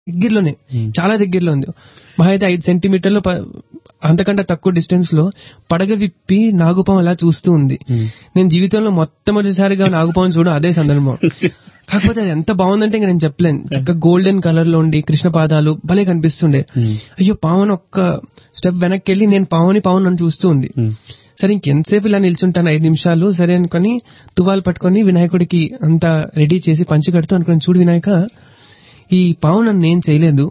దగ్గరలోనే చాలా దగ్గరలో ఉంది మహా అయితే ఐదు సెంటీమీటర్లు ప- అంతకంటే తక్కువ డిస్టెన్స్ లో పడగ విప్పి నాగుపాము అలా చూస్తూ ఉంది నేను జీవితంలో మొట్టమొదటిసారిగా నాగుపాము చూడడం అదే సందర్భం కాకపోతే అది ఎంత బాగుందంటే ఇంకా నేను చెప్పలేను చక్కగా గోల్డెన్ కలర్ లో ఉండి కృష్ణ పాదాలు భలే కనిపిస్తుండే అయ్యో పావును ఒక్క స్టెప్ వెనక్కి వెళ్ళి నేను పావుని పావును నన్ను చూస్తూ ఉంది సరే ఇంకెంతసేపు ఇలా నిల్చుంటాను ఐదు నిమిషాలు సరే అనుకొని తువాలు పట్టుకొని వినాయకుడికి అంతా రెడీ చేసి పంచి కడుతూ అనుకుని చూడు వినాయక ఈ పావు నన్ను ఏం చేయలేదు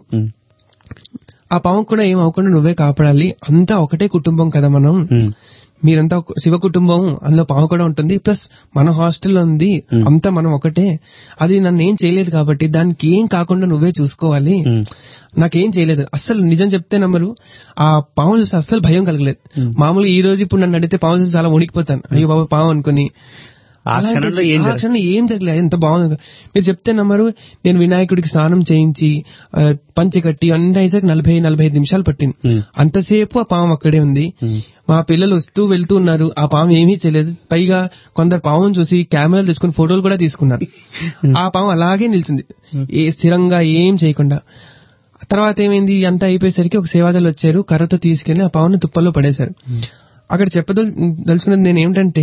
ఆ పావు కూడా ఏం అవ్వకుండా నువ్వే కాపాడాలి అంతా ఒకటే కుటుంబం కదా మనం మీరంతా ఒక శివ కుటుంబం అందులో పావు కూడా ఉంటుంది ప్లస్ మన హాస్టల్లో ఉంది అంతా మనం ఒకటే అది నన్ను ఏం చేయలేదు కాబట్టి దానికి ఏం కాకుండా నువ్వే చూసుకోవాలి నాకేం చేయలేదు అస్సలు నిజం చెప్తే నమ్మరు ఆ పాము చూసి అస్సలు భయం కలగలేదు మామూలుగా ఈ రోజు ఇప్పుడు నన్ను అడిగితే పాము చూసి చాలా వణికిపోతాను అయ్యో బాబా పాము అనుకుని ఆ అలాంటిది- క్షణంలో ఏం ఆ జరగదు. క్షణంలో ఏం జరగలేదు ఎంత బాగుంది మీరు చెప్తే నమ్మరు నేను వినాయకుడికి స్నానం చేయించి ఆ, పంచె కట్టి అన్ని అయ్యేసరికి నలభై నలభై ఐదు నిమిషాలు పట్టింది Hmm. అంతసేపు ఆ పాము అక్కడే ఉంది మా పిల్లలు వస్తూ వెళ్తూ ఉన్నారు ఆ పాము ఏమీ చేయలేదు పైగా కొందరు పామును చూసి కెమెరాలు తెచ్చుకుని ఫోటోలు కూడా తీసుకున్నారు ఆ పాము అలాగే నిల్చుంది ఏ స్థిరంగా ఏం చేయకుండా తర్వాత ఏమైంది అంతా అయిపోయేసరికి ఒక సేవాదాలు వచ్చారు కర్రతో తీసుకెళ్లి ఆ పావుని తుప్పల్లో పడేశారు అక్కడ చెప్పదలు దలుచుకున్నది నేను ఏమిటంటే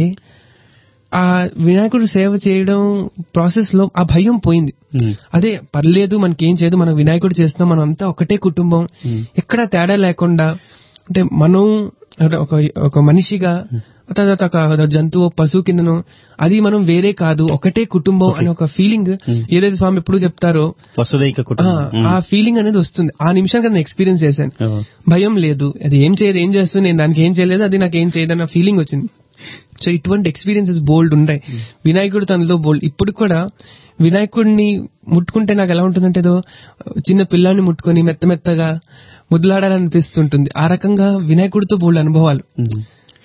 ఆ వినాయకుడు సేవ చేయడం ప్రాసెస్ లో ఆ భయం పోయింది అదే పర్లేదు మనకేం చేయదు మనం వినాయకుడు చేస్తున్నాం మనం అంతా ఒకటే కుటుంబం ఎక్కడ తేడా లేకుండా అంటే మనం అంటే ఒక ఒక మనిషిగా తర్వాత ఒక జంతువు పశువు కిందను అది మనం వేరే కాదు ఒకటే కుటుంబం అనే ఒక ఫీలింగ్ ఏదైతే స్వామి ఎప్పుడు చెప్తారో వసుదైక ఆ, కుటుంబం ఆ ఫీలింగ్ అనేది వస్తుంది ఆ నిమిషానికి నేను ఎక్స్పీరియన్స్ చేశాను ఓ. భయం లేదు అది ఏం చేయదు ఏం చేస్తుంది నేను దానికి ఏం చేయలేదు అది నాకు ఏం చేయదు అన్న ఫీలింగ్ వచ్చింది సో ఇటువంటి ఎక్స్పీరియన్సెస్ బోల్డ్ ఉంటాయి వినాయకుడు తనలో బోల్డ్ ఇప్పుడు కూడా వినాయకుడిని ముట్టుకుంటే నాకు ఎలా ఉంటుందంటే ఏదో చిన్న పిల్లాన్ని ముట్టుకొని మెత్త మెత్తగా ముద్దులాడాలనిపిస్తుంటుంది ఆ రకంగా వినాయకుడితో బోల్డ్ అనుభవాలు మ్మ్.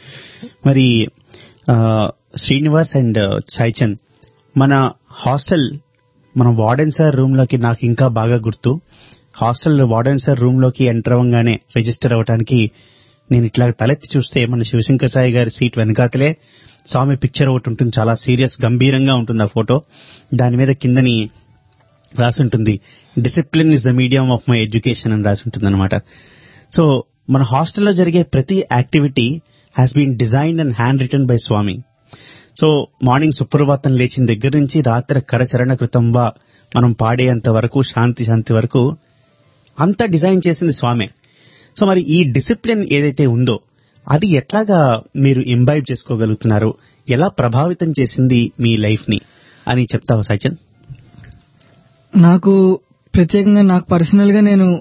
మరి ఆ, శ్రీనివాస్ అండ్ సాయిచంద్ మన హాస్టల్ మన వార్డెన్ సార్ రూమ్ లోకి నాకు ఇంకా బాగా గుర్తు హాస్టల్ వార్డెన్ సార్ రూమ్ లోకి ఎంటర్ అవ్వగానే రిజిస్టర్ అవ్వడానికి నేను ఇట్లా తలెత్తి చూస్తే మన శివశంకర్ సాయి గారి సీట్ వెనకాతలే స్వామి పిక్చర్ ఒకటి ఉంటుంది చాలా సీరియస్ గంభీరంగా ఉంటుంది ఆ ఫోటో దాని మీద కిందని రాసుంటుంది discipline is the medium of my education అని రాసుంటుంది అనమాట సో మన హాస్టల్లో జరిగే ప్రతి activity has been designed and hand written by Swami so morning సుప్రభాతం లేచిన దగ్గర నుంచి రాత్రి కరచరణ కృతంబా మనం పాడేంత వరకు శాంతి శాంతి వరకు అంతా డిజైన్ చేసింది స్వామే సో మరి ఈ డిసిప్లిన్ ఏదైతే ఉందో అది ఎట్లాగా మీరు ఇంబైబ్ చేసుకోగలుగుతున్నారు ఎలా ప్రభావితం చేసింది మీ లైఫ్ ని అని చెప్తావా సచిన్ నాకు ప్రత్యేకంగా నాకు పర్సనల్ గా నేను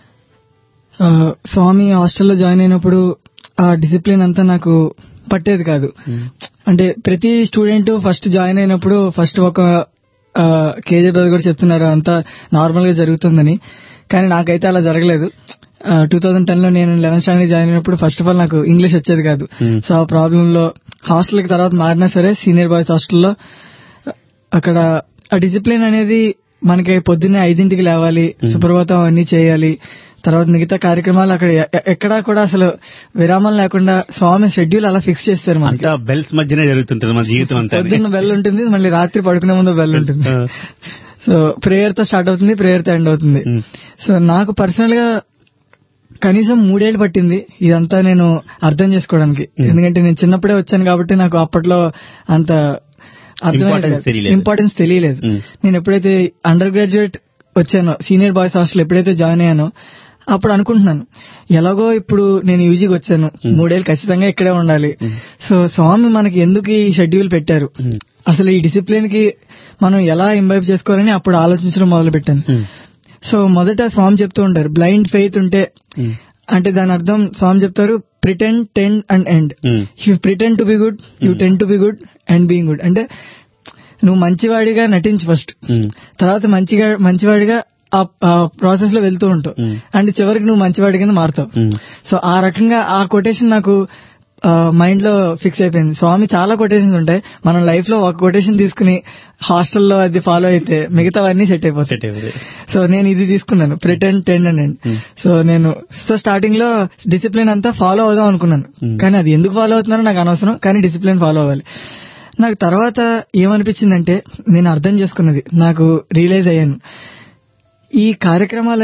ఆ, స్వామి హాస్టల్లో జాయిన్ అయినప్పుడు ఆ డిసిప్లిన్ అంతా నాకు పట్టేది కాదు అంటే ప్రతి స్టూడెంట్ ఫస్ట్ జాయిన్ అయినప్పుడు ఫస్ట్ ఒక కేజీ రోజు కూడా చెప్తున్నారు అంతా నార్మల్ గా జరుగుతుందని కానీ నాకైతే అలా జరగలేదు టూ థౌజండ్ టెన్ లో నేను లెవెన్త్ స్టాండర్డ్ జాయిన్ అయినప్పుడు ఫస్ట్ ఆఫ్ ఆల్ నాకు ఇంగ్లీష్ వచ్చేది కాదు Hmm. సో ఆ ప్రాబ్లం లో హాస్టల్ కి తర్వాత మారినా సరే సీనియర్ బాయ్స్ హాస్టల్లో అక్కడ ఆ డిసిప్లిన్ అనేది మనకి పొద్దున్నే ఐదింటికి లేవాలి సుప్రభాతం అన్ని చేయాలి తర్వాత మిగతా కార్యక్రమాలు అక్కడ ఎ- ఎ- ఎక్కడా కూడా అసలు విరామం లేకుండా స్వామి షెడ్యూల్ అలా ఫిక్స్ చేస్తారు మనకి అంతా బెల్స్ మధ్యనే జరుగుతుంటుంది మన జీవితం అంతా పొద్దున్న బెల్ ఉంటుంది మళ్ళీ రాత్రి పడుకునే ముందు బెల్ ఉంటుంది ఆ. సో ప్రేయర్ తో స్టార్ట్ అవుతుంది ప్రేయర్ తో ఎండ్ అవుతుంది Hmm. సో నాకు పర్సనల్ గా కనీసం మూడేళ్లు పట్టింది ఇదంతా నేను అర్థం చేసుకోవడానికి ఎందుకంటే నేను చిన్నప్పుడే వచ్చాను కాబట్టి నాకు అప్పట్లో అంత Importance తెలియలేదు. ఇంపార్టెన్స్ తెలియలేదు Hmm. నేను ఎప్పుడైతే అండర్ గ్రాడ్యుయేట్ వచ్చానో సీనియర్ బాయ్స్ హాస్టల్ ఎప్పుడైతే జాయిన్ అయ్యానో అప్పుడు అనుకుంటున్నాను ఎలాగో ఇప్పుడు నేను యూజీకి వచ్చాను మూడేళ్ళు ఖచ్చితంగా ఇక్కడే ఉండాలి సో స్వామి మనకి ఎందుకు ఈ షెడ్యూల్ పెట్టారు అసలు ఈ డిసిప్లిన్ కి మనం ఎలా ఇంబైబ్ చేసుకోవాలని అప్పుడు ఆలోచించడం మొదలు పెట్టాను సో మొదట స్వామి చెప్తూ ఉంటారు బ్లైండ్ ఫెయిత్ ఉంటే అంటే దాని అర్థం స్వామి చెప్తారు pretend tend and end Hmm. You pretend to be good you ten to be good and being good అంటే నువ్వు మంచివాడిగా నటించు ఫస్ట్ మైండ్ తర్వాత మంచిగా మంచివాడిగా ఆ ప్రాసెస్ లో వెళ్తూ ఉంటావు Hmm. అండ్ చివరికి నువ్వు మంచివాడి కింద మారుతావు Hmm. సో ఆ రకంగా ఆ కొటేషన్ నాకు మైండ్ లో ఫిక్స్ అయిపోయింది స్వామి చాలా కొటేషన్స్ ఉంటాయి మనం లైఫ్ లో ఒక కొటేషన్ తీసుకుని హాస్టల్లో అది ఫాలో అయితే మిగతావన్నీ సెట్ అయిపోతాయి సెట్ అయిపోయింది సో నేను ఇది తీసుకున్నాను ప్రిటెండ్ టెన్ అండ్ సో నేను సో స్టార్టింగ్ లో డిసిప్లిన్ అంతా ఫాలో అవుదాం అనుకున్నాను కానీ అది ఎందుకు ఫాలో అవుతున్నానో నాకు అనవసరం కానీ డిసిప్లిన్ ఫాలో అవ్వాలి నాకు తర్వాత ఏమనిపించిందంటే నేను అర్థం చేసుకున్నది నాకు రియలైజ్ అయ్యాను ఈ కార్యక్రమాలు